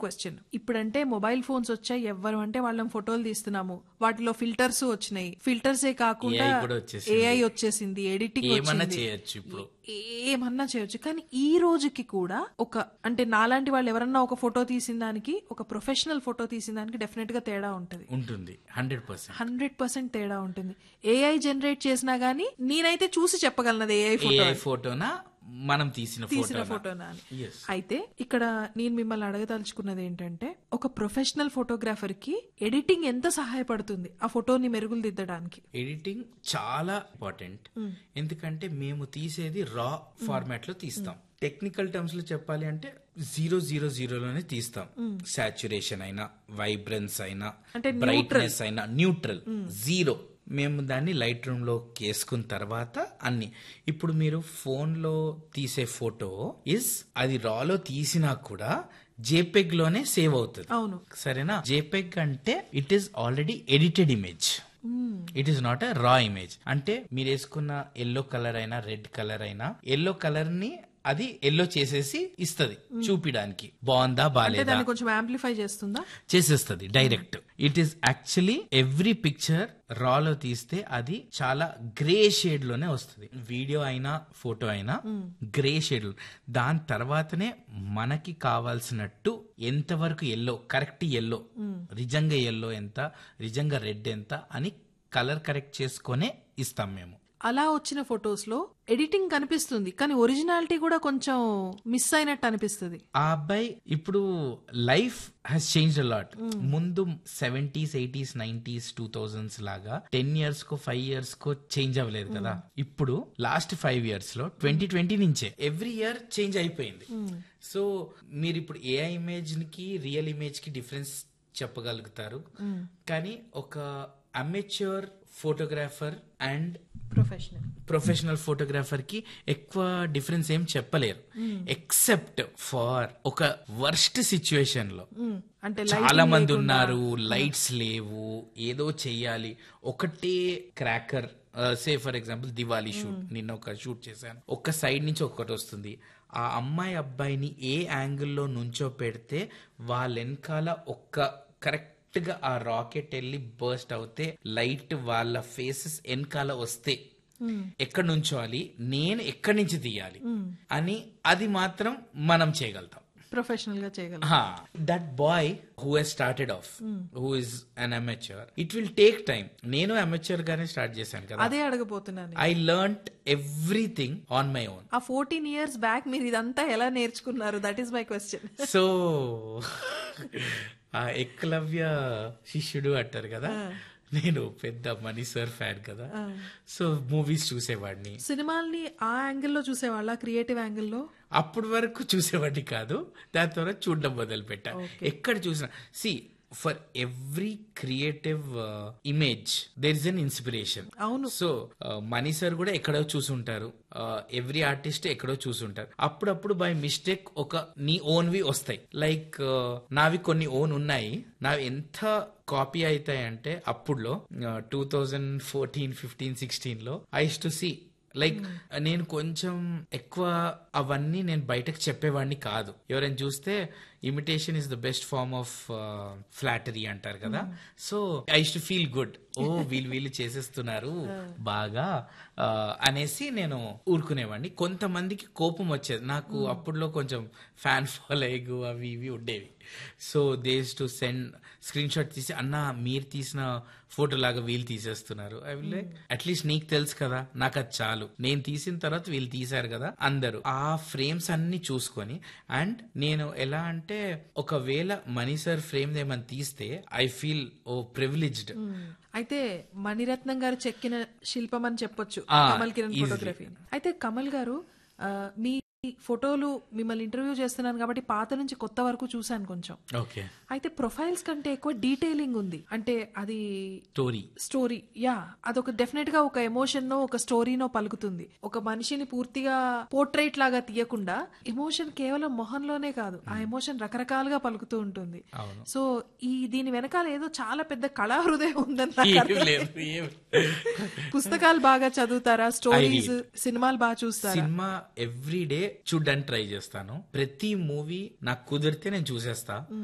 Question ఇప్పుడంటే mobile phones వచ్చాయి ఎవరు అంటే వాళ్ళం ఫోటోలు తీస్తున్నాము వాటిలో ఫిల్టర్స్ వచ్చినాయి ఫిల్టర్సే కాకుండా AI కూడా వచ్చేసింది. ఏఐ వచ్చేసింది ఎడిటింగ్ ఏమన్నా వచ్చింది చేయొచ్చు ఇప్పుడు ఏమన్నా చేయొచ్చు కానీ ఈ రోజుకి కూడా ఒక అంటే నాలాంటి వాళ్ళు ఎవరన్నా ఒక ఫోటో తీసిన దానికి ఒక ప్రొఫెషనల్ ఫోటో తీసిన దానికి డెఫినెట్ గా తేడా ఉంటది ఉంటుంది హండ్రెడ్ పర్సెంట్ హండ్రెడ్ పర్సెంట్ తేడా ఉంటుంది ఏఐ జనరేట్ చేసినా గానీ నేనైతే చూసి చెప్పగలనది ఏఐ ఫోటో ఏఐ ఫోటోనా మనం తీసిన తీసిన ఫోటో ఫోటోనా అని Yes. అయితే ఇక్కడ నేను మిమ్మల్ని అడగదలుచుకున్నది ఏంటంటే ఒక ప్రొఫెషనల్ ఫోటోగ్రాఫర్ కి ఎడిటింగ్ ఎంత సహాయపడుతుంది ఆ ఫోటోని మెరుగులు దిద్దడానికి ఎడిటింగ్ చాలా ఇంపార్టెంట్ ఎందుకంటే మేము తీసేది రా ఫార్మాట్ లో తీస్తాం టెక్నికల్ టర్మ్స్ లో చెప్పాలి అంటే జీరో జీరో జీరోలోనే తీస్తాం సాచురేషన్ అయినా వైబ్రెన్స్ అయినా అంటే బ్రైట్నెస్ అయినా న్యూట్రల్ జీరో మేము దాన్ని లైట్ రూమ్ లో వేసుకున్న తర్వాత అన్ని ఇప్పుడు మీరు ఫోన్ లో తీసే ఫోటో ఇస్ అది రాలో తీసినా కూడా జేపెగ్ లోనే సేవ్ అవుతుంది అవును సరేనా జేపెగ్ అంటే it is already edited image it is not a raw image అంటే మీరు వేసుకున్న ఎల్లో కలర్ అయినా రెడ్ కలర్ అయినా ఎల్లో కలర్ ని అది ఎల్లో చేసేసి ఇస్తది చూపించడానికి బాగుందా అంటే బాలేదా దాన్ని కొంచెం యాంప్లిఫై చేస్తుందా చేసేస్తుంది direct it is actually every picture రాలో తీస్తే అది చాలా గ్రే షేడ్ లోనే వస్తుంది వీడియో అయినా ఫోటో అయినా గ్రే షేడ్ దాని తర్వాతనే మనకి కావాల్సినట్టు ఎంతవరకు ఎల్లో కరెక్ట్ ఎల్లో నిజంగా ఎల్లో ఎంత నిజంగా రెడ్ ఎంత అని కలర్ కరెక్ట్ చేసుకొనే ఇస్తాం మేము అలా వచ్చిన ఫొటోస్ లో ఎడిటింగ్ కనిపిస్తుంది కానీ ఒరిజినాలిటీ కూడా కొంచెం మిస్ అయినట్టు అనిపిస్తుంది ఆ అబ్బాయి ఇప్పుడు లైఫ్ హ్యాస్ చేంజ్ అలాట్ lot seventies eighties nineties two thousands లాగా టెన్ ఇయర్స్ కో ఫైవ్ ఇయర్స్ కో చేంజ్ అవ్వలేదు కదా ఇప్పుడు లాస్ట్ ఫైవ్ ఇయర్స్ లో ట్వంటీ ట్వంటీ నుంచే ఎవ్రీ ఇయర్ చేంజ్ అయిపోయింది సో మీరు ఇప్పుడు ఏ ఇమేజ్ కి రియల్ ఇమేజ్ కి డిఫరెన్స్ చెప్పగలుగుతారు కానీ ఒక amateur photographer and professional professional photographer కి ఎక్కువ డిఫరెన్స్ ఏం చెప్పలేరు ఎక్సెప్ట్ ఫార్ ఒక వర్స్ట్ సిచ్యువేషన్ లో అంటే చాలా మంది ఉన్నారు లైట్స్ లేవు ఏదో చెయ్యాలి ఒకటే cracker say for example Diwali shoot నిన్న ఒక షూట్ చేశాను ఒక సైడ్ నుంచి ఒక్కటి వస్తుంది ఆ అమ్మాయి అబ్బాయిని ఏ యాంగిల్లో నుంచో పెడితే వాళ్ళ వెనకాల ఒక్క కరెక్ట్ గా ఆ రాకెట్ వెళ్ళి బర్స్ట్ అవుతే లైట్ వాళ్ళ ఫేసెస్ వెనకాల వస్తే ఎక్కడి నుంచోవాలి నేను ఎక్కడి నుంచి తీయాలి అని అది మాత్రం మనం చేయగలుగుతాం ప్రొఫెషనల్ గా చేయగలం that boy who he's started off who is an amateur it will take time నేను అమెచ్యూర్ గానే స్టార్ట్ చేశాను కదా అదే అడగబోతున్నాను I learnt everything on my own ah fourteen years back మీరు ఇదంతా ఎలా నేర్చుకున్నారు that is my question so ఆ ఎక్కలవ్య శిష్యుడు అంటారు కదా నేను పెద్ద మనీ సార్ ఫ్యాన్ కదా సో మూవీస్ చూసేవాడిని సినిమాల్ని ఆ యాంగిల్లో చూసేవాళ్ళ క్రియేటివ్ యాంగిల్లో అప్పటి వరకు చూసేవాడిని కాదు దాని తర్వాత చూడడం మొదలు పెట్టా ఎక్కడ చూసినా see for every creative image there is an inspiration అవును సో మనీ సార్ కూడా ఎక్కడో చూసుంటారు ఎవ్రీ ఆర్టిస్ట్ ఎక్కడో చూసుంటారు అప్పుడప్పుడు బై మిస్టేక్ ఒక నీ ఓన్ వి వస్తాయి లైక్ నావి కొన్ని ఓన్ ఉన్నాయి నావి ఎంత కాపీ అవుతాయంటే అప్పుడులో two thousand fourteen fifteen sixteen లో ఐ టు సి లైక్ నేను కొంచెం ఎక్కువ అవన్నీ నేను బయటకు చెప్పేవాడిని కాదు ఎవరైనా చూస్తే imitation is the best form of flattery అంటారు కదా so I to feel good oh వీళ్ళు వీళ్ళు చేసేస్తున్నారు బాగా ఆ, అనేసి నేను ఊరుకునేవాడిని కొంతమందికి కోపం వచ్చేది నాకు అప్పుడులో కొంచెం ఫ్యాన్ ఫాలోయింగ్ అవి ఇవి ఉండేవి so these to send screenshot తీసి అన్న మీరు తీసిన ఫోటో లాగా వీళ్ళు తీసేస్తున్నారు ఐ విల్ అట్లీస్ట్ నీకు తెలుసు కదా నాకు అది చాలు నేను తీసిన తర్వాత వీళ్ళు తీశారు కదా అందరూ ఆ ఫ్రేమ్స్ అన్ని చూసుకొని అండ్ నేను ఎలా అంటే ఒకవేళ మనీ సార్ ఫ్రేమ్ ఏమైనా తీస్తే ఐ ఫీల్ ఓ ప్రివిలేజ్డ్ అయితే మణిరత్నం గారు చెక్కిన శిల్పం అని చెప్పొచ్చు ఆ, కమల్ కిరణ్ easily. ఫోటోగ్రఫీ అయితే కమల్ గారు ఆ, మీ ఫోటోలు మిమ్మల్ని ఇంటర్వ్యూ చేస్తున్నాను కాబట్టి పాత నుంచి కొత్త వరకు చూశాను కొంచెం ఓకే అయితే ప్రొఫైల్స్ కంటే ఎక్కువ డీటెయిలింగ్ ఉంది అంటే అది స్టోరీ స్టోరీ యా అదొక డెఫినెట్ గా ఒక ఎమోషన్ నో ఒక స్టోరీనో పలుకుతుంది ఒక మనిషిని పూర్తిగా పోర్ట్రైట్ లాగా తీయకుండా ఎమోషన్ కేవలం మొహంలోనే కాదు ఆ ఎమోషన్ రకరకాలుగా పలుకుతూ ఉంటుంది అవును. సో ఈ దీని వెనకాల ఏదో చాలా పెద్ద కళా హృదయం ఉందని నాకు ఏం అర్థం. లేదు ఏం పుస్తకాలు బాగా చదువుతారా స్టోరీస్ సినిమాలు బాగా చూస్తారా సినిమా ఎవ్రీ డే చూడ్డానికి ట్రై చేస్తాను ప్రతి మూవీ నాకు కుదిరితే నేను చూసేస్తా